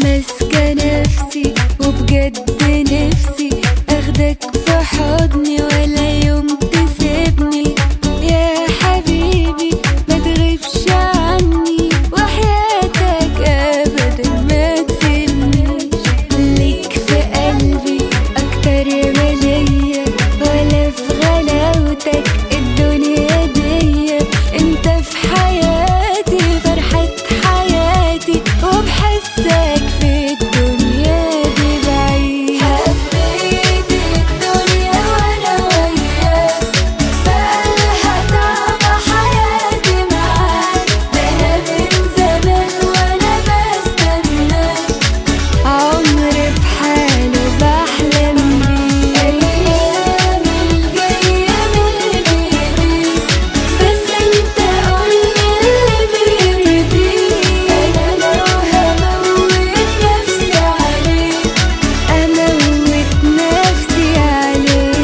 ماسكة نفسي وبجد نفسي اخدك في حضني ولا يوم تسيبني يا حبيبي ما تغيبش عني وحياتك ابدا ما تسيبنيش ليك في قلبي اكتر ما ليا ولا في غلاوتك الدنيا دي انت في حياتي فرحة حياتي وبحسك في الدنيا دي بعيد حبيت الدنيا وانا وياك بقالها طعم حياتي معاك ده انا من زمان وانا بستناك عمري بحاله بحلم بيه ايام الجايه من بايديك بس انت قولي اللي بيرضيك انا لو هموت نفسي عليك اموت نفسي عليك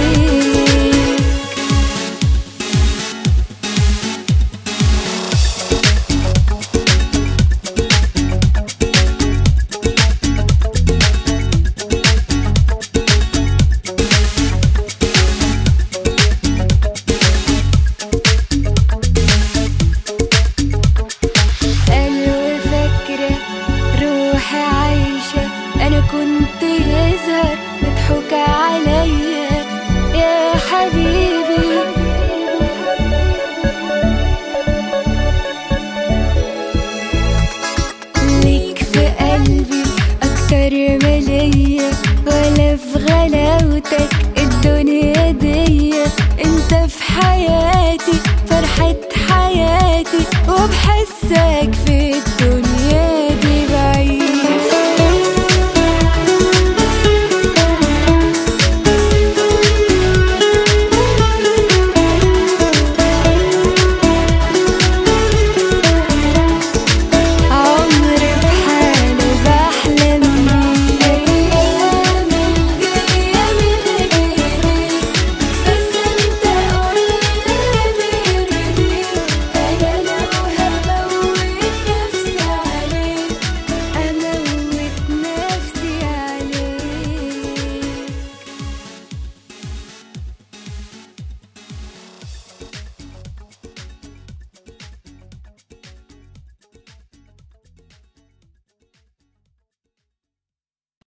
قالوا فاكرة روحي عايشة أنا كنت يظهر مضحوك عليا يا حبيبي ليك في قلبي أكتر ما ليا ولا في غلاوتك الدنيا دي انت في حياتي